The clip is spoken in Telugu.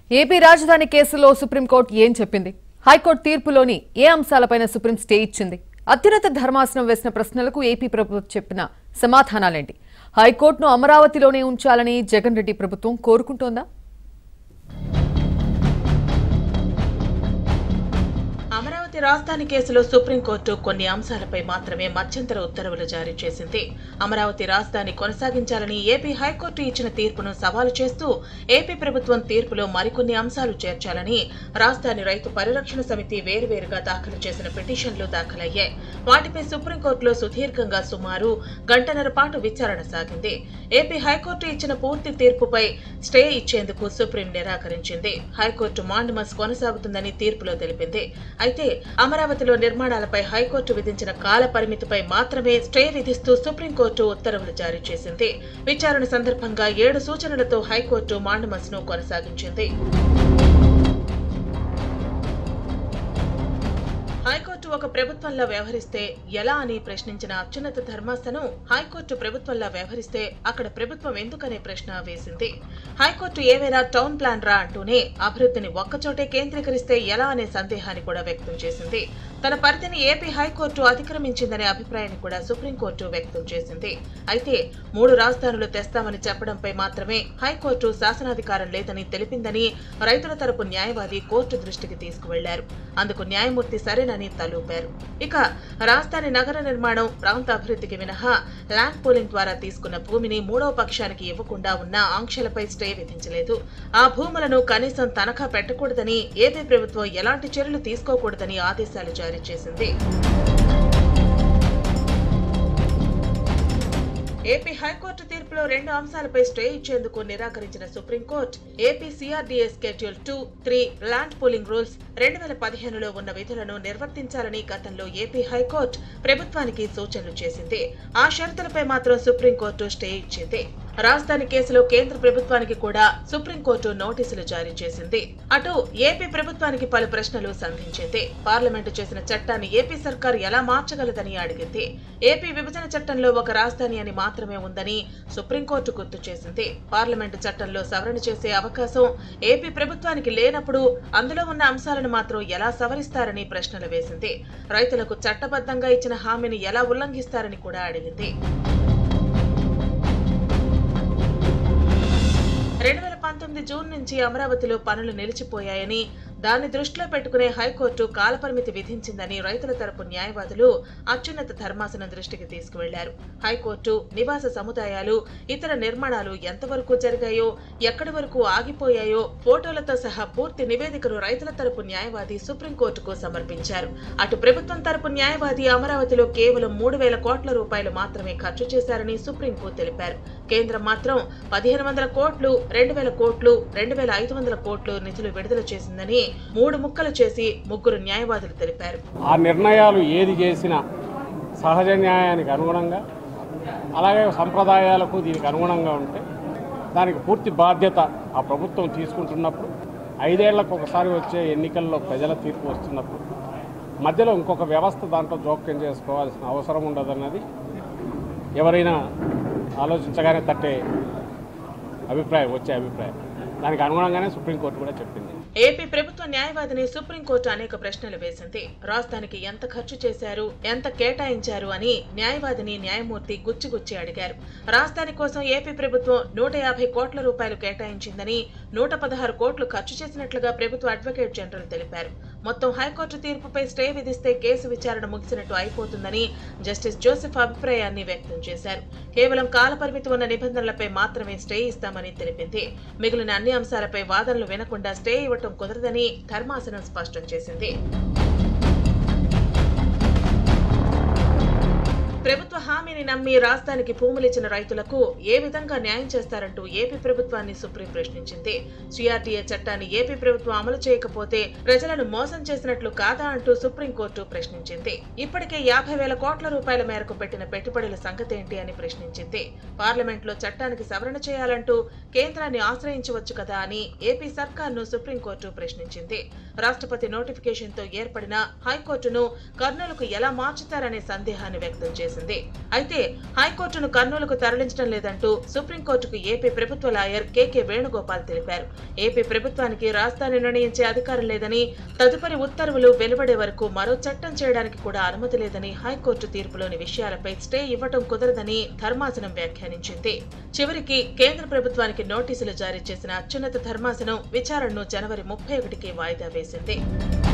ఏపీ రాజధాని కేసులో సుప్రీంకోర్టు ఏం చెప్పింది హైకోర్టు తీర్పులోని ఏ అంశాలపైన సుప్రీం స్టే ఇచ్చింది అత్యున్నత ధర్మాసనం వేసిన ప్రశ్నలకు ఏపీ ప్రభుత్వం చెప్పిన సమాధానాలేంటి హైకోర్టును అమరావతిలోనే ఉంచాలని జగన్ రెడ్డి ప్రభుత్వం కోరుకుంటోందా అమరావతి రాజధాని కేసులో సుప్రీంకోర్టు కొన్ని అంశాలపై మాత్రమే మధ్యంతర ఉత్తర్వులు జారీ చేసింది అమరావతి రాజధాని కొనసాగించాలని ఏపీ హైకోర్టు ఇచ్చిన తీర్పును సవాలు చేస్తూ ఏపీ ప్రభుత్వం తీర్పులో మరికొన్ని అంశాలు చేర్చాలని రాజధాని రైతు పరిరక్షణ సమితి వేరువేరుగా దాఖలు చేసిన పిటిషన్లు దాఖలయ్యాయి వాటిపై సుప్రీంకోర్టులో సుదీర్ఘంగా సుమారు గంటన్నర పాటు విచారణ సాగింది ఏపీ హైకోర్టు ఇచ్చిన పూర్తి తీర్పుపై స్టే ఇచ్చేందుకు సుప్రీం నిరాకరించింది హైకోర్టు మాండమస్ కొనసాగుతుందని తీర్పులో తెలిపింది అయితే అమరావతిలో నిర్మాణాలపై హైకోర్టు విధించిన కాల పరిమితిపై మాత్రమే స్టే విధిస్తూ సుప్రీంకోర్టు ఉత్తర్వులు జారీ చేసింది విచారణ సందర్భంగా ఏడు సూచనలతో హైకోర్టు మాండమస్ ను కొనసాగించింది హైకోర్టు ఒక ప్రభుత్వంలా వ్యవహరిస్తే ఎలా అని ప్రశ్నించిన అత్యున్నత ధర్మాసనం హైకోర్టు ప్రభుత్వంలా వ్యవహరిస్తే అక్కడ ప్రభుత్వం ఎందుకనే ప్రశ్న వేసింది హైకోర్టు ఏవైనా టౌన్ ప్లాన్ రా అంటూనే అభివృద్ధిని ఒక్కచోటే కేంద్రీకరిస్తే ఎలా అనే సందేహాన్ని కూడా వ్యక్తం చేసింది తన పరిధిని ఏపీ హైకోర్టు అతిక్రమించిందనే అభిప్రాయాన్ని కూడా సుప్రీంకోర్టు వ్యక్తం చేసింది అయితే మూడు రాజధానులు తెస్తామని చెప్పడంపై మాత్రమే హైకోర్టు శాసనాధికారం లేదని తెలిపిందని రైతుల తరపు న్యాయవాది కోర్టు దృష్టికి తీసుకువెళ్లారు అందుకు న్యాయమూర్తి సరేనని తలూపారు ఇక రాజధాని నగర నిర్మాణం ప్రాంత అభివృద్ధికి మినహా ల్యాండ్ పూలింగ్ ద్వారా తీసుకున్న భూమిని మూడవ పక్షానికి ఇవ్వకుండా ఉన్న ఆంక్షలపై స్టే విధించలేదు ఆ భూములను కనీసం తనఖా పెట్టకూడదని ఏపీ ప్రభుత్వం ఎలాంటి చర్యలు తీసుకోకూడదని ఆదేశాలు జారీ చేసింది ఏపీ హైకోర్టు తీర్పులో రెండు అంశాలపై స్టే ఇచ్చేందుకు నిరాకరించిన supreme court AP CRDA schedule two three land pooling rules రెండు వేల పదిహేనులో ఉన్న విధులను నిర్వర్తించాలని గతంలో ఏపీ హైకోర్టు ప్రభుత్వానికి సూచనలు చేసింది ఆ షరతులపై మాత్రం సుప్రీంకోర్టు స్టే ఇచ్చింది రాజధాని కేసులో కేంద్ర ప్రభుత్వానికి కూడా సుప్రీంకోర్టు నోటీసులు జారీ చేసింది అటు ఏపీ ప్రభుత్వానికి పలు ప్రశ్నలు సంధించింది పార్లమెంటు చేసిన చట్టాన్ని ఏపీ సర్కార్ ఎలా మార్చగలదని అడిగింది ఏపీ విభజన చట్టంలో ఒక రాజధాని అని మాత్రమే ఉందని సుప్రీంకోర్టు గుర్తు చేసింది పార్లమెంటు చట్టంలో సవరణ చేసే అవకాశం ఏపీ ప్రభుత్వానికి లేనప్పుడు అందులో ఉన్న అంశాలను మాత్రం ఎలా సవరిస్తారని ప్రశ్నలు వేసింది రైతులకు చట్టబద్ధంగా ఇచ్చిన హామీని ఎలా ఉల్లంఘిస్తారని కూడా అడిగింది రెండు వేల పంతొమ్మిది జూన్ నుంచి అమరావతిలో పనులు నిలిచిపోయాయని దాన్ని దృష్టిలో పెట్టుకునే హైకోర్టు కాలపరిమితి విధించిందని రైతుల తరపు న్యాయవాదులు అత్యున్నత ధర్మాసనం దృష్టికి తీసుకువెళ్లారు హైకోర్టు నివాస సముదాయాలు ఇతర నిర్మాణాలు ఎంతవరకు జరిగాయో ఎక్కడి వరకు ఆగిపోయాయో ఫోటోలతో సహా పూర్తి నివేదికను రైతుల తరపు న్యాయవాది సుప్రీంకోర్టుకు సమర్పించారు అటు ప్రభుత్వం తరపు న్యాయవాది అమరావతిలో కేవలం మూడు వేల కోట్ల రూపాయలు మాత్రమే ఖర్చు చేశారని సుప్రీంకు తెలిపారు కేంద్రం మాత్రం పదిహేను వందల కోట్లు రెండు వేల కోట్లు రెండు వేల ఐదు వందల కోట్లు నిధులు విడుదల చేసిందని మూడు ముక్కలు చేసి ముగ్గురు న్యాయవాదులు తెలిపారు ఆ నిర్ణయాలు ఏది చేసినా సహజ న్యాయానికి అనుగుణంగా అలాగే సంప్రదాయాలకు దీనికి అనుగుణంగా ఉంటే దానికి పూర్తి బాధ్యత ఆ ప్రభుత్వం తీసుకుంటున్నప్పుడు ఐదేళ్లకు ఒకసారి వచ్చే ఎన్నికల్లో ప్రజల తీర్పు వస్తున్నప్పుడు మధ్యలో ఇంకొక వ్యవస్థ దాంట్లో జోక్యం చేసుకోవాల్సిన అవసరం ఉండదన్నది ఎవరైనా ఆలోచించగానే తట్టే అభిప్రాయం వచ్చే అభిప్రాయం దానికి అనుగుణంగానే సుప్రీంకోర్టు కూడా చెప్పింది ఏపీ ప్రభుత్వ న్యాయవాదిని సుప్రీంకోర్టు అనేక ప్రశ్నలు వేసింది రాజధానికి ఎంత ఖర్చు చేశారు ఎంత కేటాయించారు అని న్యాయవాదిని న్యాయమూర్తి గుచ్చిగుచ్చి అడిగారు రాజధాని కోసం ఏపీ ప్రభుత్వం నూట యాభై కోట్ల రూపాయలు కేటాయించిందని నూట పదహారు కోట్లు ఖర్చు చేసినట్లుగా ప్రభుత్వ అడ్వకేట్ జనరల్ తెలిపారు మొత్తం హైకోర్టు తీర్పుపై స్టే విధిస్తే కేసు విచారణ ముగిసినట్టు అయిపోతుందని జస్టిస్ జోసెఫ్ అభిప్రాయాన్ని వ్యక్తం చేశారు కేవలం కాలపరిమితి ఉన్న నిబంధనలపై మాత్రమే స్టే ఇస్తామని తెలిపింది మిగిలిన అన్ని అంశాలపై వాదనలు వినకుండా స్టే ఇవ్వటం కుదరదని ధర్మాసనం స్పష్టం చేసింది ప్రభుత్వ హామీని నమ్మి రాజధానికి భూములిచ్చిన రైతులకు ఏ విధంగా న్యాయం చేస్తారంటూ ఏపీ ప్రభుత్వాన్ని సుప్రీం ప్రశ్నించింది సిఆర్టీఏ చట్టాన్ని ఏపీ ప్రభుత్వం అమలు చేయకపోతే ప్రజలను మోసం చేసినట్లు కాదా అంటూ సుప్రీంకోర్టు ప్రశ్నించింది ఇప్పటికే యాభై వేల కోట్ల రూపాయల మేరకు పెట్టిన పెట్టుబడుల సంగతేంటి అని ప్రశ్నించింది పార్లమెంట్లో చట్టానికి సవరణ చేయాలంటూ కేంద్రాన్ని ఆశ్రయించవచ్చు కదా అని ఏపీ సర్కార్ను సుప్రీంకోర్టు ప్రశ్నించింది రాష్ట్రపతి నోటిఫికేషన్తో ఏర్పడిన హైకోర్టును కర్నూలుకు ఎలా మార్చుతారనే సందేహాన్ని వ్యక్తం చేసింది వేసింది అయితే హైకోర్టును కర్నూలుకు తరలించడం లేదంటూ సుప్రీంకోర్టుకు ఏపీ ప్రభుత్వ లాయర్ కెకే వేణుగోపాల్ తెలిపారు ఏపీ ప్రభుత్వానికి రాజధాని నిర్ణయించే అధికారం లేదని తదుపరి ఉత్తర్వులు వెలువడే వరకు మరో చట్టం చేయడానికి కూడా అనుమతి లేదని హైకోర్టు తీర్పులోని విషయాలపై స్టే ఇవ్వటం కుదరదని ధర్మాసనం వ్యాఖ్యానించింది చివరికి కేంద్ర ప్రభుత్వానికి నోటీసులు జారీ చేసిన అత్యున్నత ధర్మాసనం విచారణను జనవరి ముప్పై ఒకటికి వాయిదా వేసింది